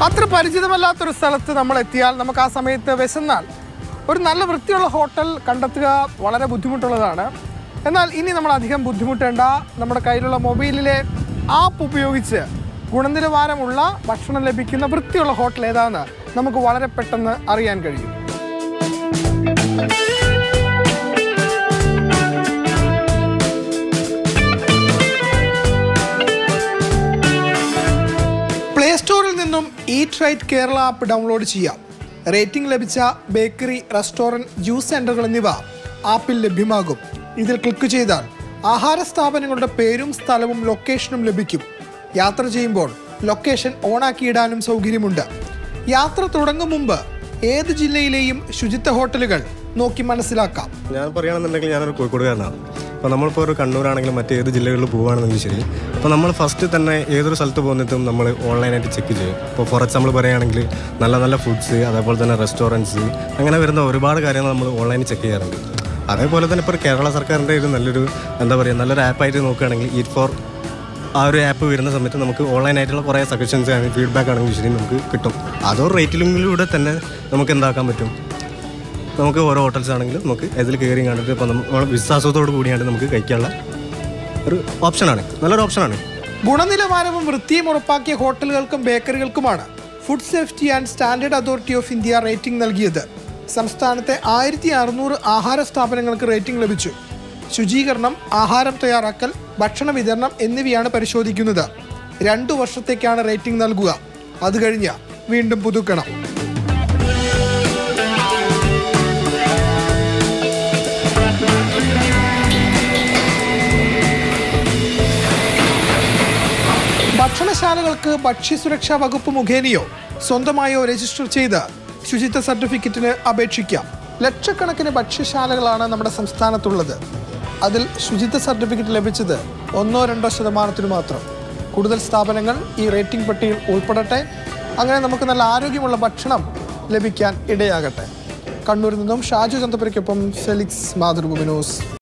അത്ര പരിചിതമല്ലാത്തൊരു സ്ഥലത്ത് നമ്മൾ എത്തിയാൽ നമുക്ക് ആ സമയത്ത് വിശന്നാൽ ഒരു നല്ല വൃത്തിയുള്ള ഹോട്ടൽ കണ്ടെത്തുക വളരെ ബുദ്ധിമുട്ടുള്ളതാണ് എന്നാൽ ഇനി നമ്മൾ അധികം ബുദ്ധിമുട്ടേണ്ട നമ്മുടെ കയ്യിലുള്ള മൊബൈലിലെ ആപ്പ് ഉപയോഗിച്ച് ഗുണനിലവാരമുള്ള ഭക്ഷണം ലഭിക്കുന്ന വൃത്തിയുള്ള ഹോട്ടൽ ഏതാണെന്ന് നമുക്ക് വളരെ പെട്ടെന്ന് അറിയാൻ കഴിയും പ്ലേ സ്റ്റോറിൽ നിന്നും eat right Kerala app download ചെയ്യാം റേറ്റിംഗ് ലഭിച്ച ബേക്കറി റെസ്റ്റോറൻറ്റ് ജ്യൂസ് സെൻ്ററുകൾ എന്നിവ ആപ്പിൽ ലഭ്യമാകും ഇതിൽ ക്ലിക്ക് ചെയ്താൽ ആഹാര സ്ഥാപനങ്ങളുടെ പേരും സ്ഥലവും ലൊക്കേഷനും ലഭിക്കും യാത്ര ചെയ്യുമ്പോൾ ലൊക്കേഷൻ ഓണാക്കിയിടാനും സൗകര്യമുണ്ട് യാത്ര തുടങ്ങും മുമ്പ് ഏത് ജില്ലയിലെയും ശുചിത്വ ഹോട്ടലുകൾ നോക്കി മനസ്സിലാക്കാം ഞാൻ പറയുകയാണെന്നുണ്ടെങ്കിൽ ഞാനൊരു കോഴിക്കോടുകാരനാണ് അപ്പോൾ നമ്മളിപ്പോൾ ഒരു കണ്ണൂരാണെങ്കിലും മറ്റ് ഏത് ജില്ലകളിൽ പോവുകയാണെന്നെങ്കിൽ ശരി അപ്പോൾ നമ്മൾ ഫസ്റ്റ് തന്നെ ഏതൊരു സ്ഥലത്ത് പോകുന്നിട്ടും നമ്മൾ ഓൺലൈനായിട്ട് ചെക്ക് ചെയ്യും ഇപ്പോൾ ഫോർ എക്സാമ്പിൾ പറയുകയാണെങ്കിൽ നല്ല നല്ല ഫുഡ്സ് അതേപോലെ തന്നെ റെസ്റ്റോറൻറ്റ്സ് അങ്ങനെ വരുന്ന ഒരുപാട് കാര്യങ്ങൾ നമ്മൾ ഓൺലൈനിൽ ചെക്ക് ചെയ്യാറുണ്ട് അതേപോലെ തന്നെ ഇപ്പോൾ കേരള സർക്കാരിൻ്റെ ഒരു നല്ലൊരു എന്താ പറയുക നല്ലൊരു ആപ്പായിട്ട് നോക്കുകയാണെങ്കിൽ ഈറ്റ് ഫോർ ആ ഒരു ആപ്പ് വരുന്ന സമയത്ത് നമുക്ക് ഓൺലൈനായിട്ടുള്ള കുറേ സജഷൻസ് ആണെങ്കിൽ ഫീഡ്ബാക്ക് ആണെങ്കിൽ ശരി നമുക്ക് കിട്ടും അതോ റേറ്റിംഗിലൂടെ തന്നെ നമുക്ക് എന്താക്കാൻ പറ്റും നമുക്ക് ഓരോ ഹോട്ടൽസ് ആണെങ്കിലും നമുക്ക് അതിൽ കയറി കണ്ടിട്ട് ഇപ്പോൾ നമ്മൾ വിശ്വാസത്തോട് കൂടിയാണ് നമുക്ക് കഴിക്കാനുള്ള ഒരു ഓപ്ഷനാണ് നല്ലൊരു ഓപ്ഷനാണ് ഗുണനിലവാരവും വൃത്തിയും ഉറപ്പാക്കിയ ഹോട്ടലുകൾക്കും ബേക്കറികൾക്കുമാണ് food safety and standard authority of India rating നൽകിയത് സംസ്ഥാനത്തെ ആയിരത്തി അറുന്നൂറ് ആഹാര സ്ഥാപനങ്ങൾക്ക് റേറ്റിംഗ് ലഭിച്ചു ശുചീകരണം ആഹാരം തയ്യാറാക്കൽ ഭക്ഷണ വിതരണം എന്നിവയാണ് പരിശോധിക്കുന്നത് രണ്ടു വർഷത്തേക്കാണ് റേറ്റിംഗ് നൽകുക അത് കഴിഞ്ഞ് വീണ്ടും പുതുക്കണം ഭക്ഷണശാലകൾക്ക് ഭക്ഷ്യസുരക്ഷാ വകുപ്പ് മുഖേനയോ സ്വന്തമായോ രജിസ്റ്റർ ചെയ്ത് ശുചിത്വ സർട്ടിഫിക്കറ്റിന് അപേക്ഷിക്കാം ലക്ഷക്കണക്കിന് ഭക്ഷ്യശാലകളാണ് നമ്മുടെ സംസ്ഥാനത്തുള്ളത് അതിൽ ശുചിത്വ സർട്ടിഫിക്കറ്റ് ലഭിച്ചത് ഒന്നോ രണ്ടോ ശതമാനത്തിന് മാത്രം കൂടുതൽ സ്ഥാപനങ്ങൾ ഈ റേറ്റിംഗ് പട്ടികയിൽ ഉൾപ്പെടട്ടെ അങ്ങനെ നമുക്ക് നല്ല ആരോഗ്യമുള്ള ഭക്ഷണം ലഭിക്കാൻ ഇടയാകട്ടെ കണ്ണൂരിൽ നിന്നും ഷാജു ചന്തപുരയ്ക്കൊപ്പം ഫെലിക്സ് മാതൃഭൂമി ന്യൂസ്